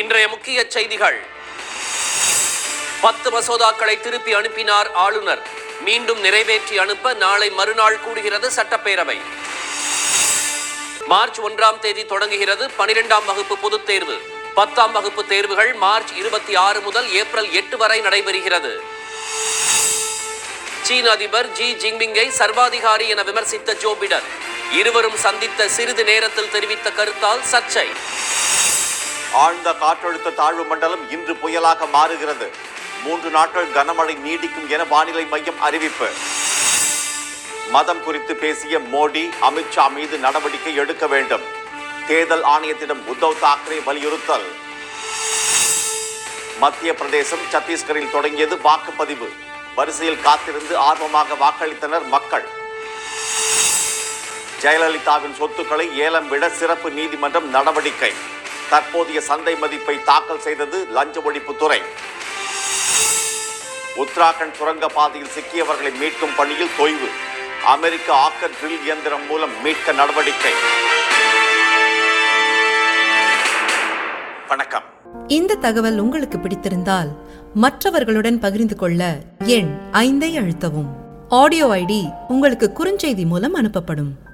இன்றைய முக்கிய செய்திகள் பத்து மசோதாக்களை திருப்பி அனுப்பினார் ஆளுநர் மீண்டும் நிறைவேற்றி அனுப்ப நாளை மறுநாள் கூடுகிறது சட்டப்பேரவை மார்ச் ஒன்றாம் தேதி தொடங்குகிறது பனிரெண்டாம் வகுப்பு பொதுத் தேர்வு பத்தாம் வகுப்பு தேர்வுகள் மார்ச் இருபத்தி ஆறு முதல் ஏப்ரல் எட்டு வரை நடைபெறுகிறது சீன அதிபர் ஜி ஜின்பிங்கை சர்வாதிகாரி என விமர்சித்த ஜோ பிடன் இருவரும் சந்தித்த சிறிது நேரத்தில் தெரிவித்த கருத்தால் சர்ச்சை ஆழ்ந்த காற்றழுத்த தாழ்வு மண்டலம் இன்று புயலாக மாறுகிறது மூன்று நாட்கள் கனமழை நீடிக்கும் என வானிலை மையம் அறிவிப்பு மதம் குறித்து பேசிய மோடி அமித்ஷா மீது நடவடிக்கை எடுக்க வேண்டும் தேர்தல் ஆணையத்திடம் உத்தவ் தாக்கரே வலியுறுத்தல் மத்திய பிரதேசம் சத்தீஸ்கரில் தொடங்கியது வாக்குப்பதிவு வரிசையில் காத்திருந்து ஆர்வமாக வாக்களித்தனர் மக்கள் ஜெயலலிதாவின் சொத்துக்களை ஏலம் விட சிறப்பு நீதிமன்றம் நடவடிக்கை தற்போதைய சந்தை மதிப்பை தாக்கல் செய்தது லஞ்ச ஒழிப்புத்துறை உத்தராகண்ட் சுரங்க பாதையில் சிக்கியவர்களை மீட்கும் பணியில் தொய்வு அமெரிக்க ஆக்கர் ட்ரில் இயந்திரம் மூலம் மீட்க நடவடிக்கை வணக்கம் இந்த தகவல் உங்களுக்கு பிடித்திருந்தால் மற்றவர்களுடன் பகிர்ந்து கொள்ள எண் ஐந்தை அழுத்தவும் ஆடியோ ஐடி உங்களுக்கு குறுஞ்செய்தி மூலம் அனுப்பப்படும்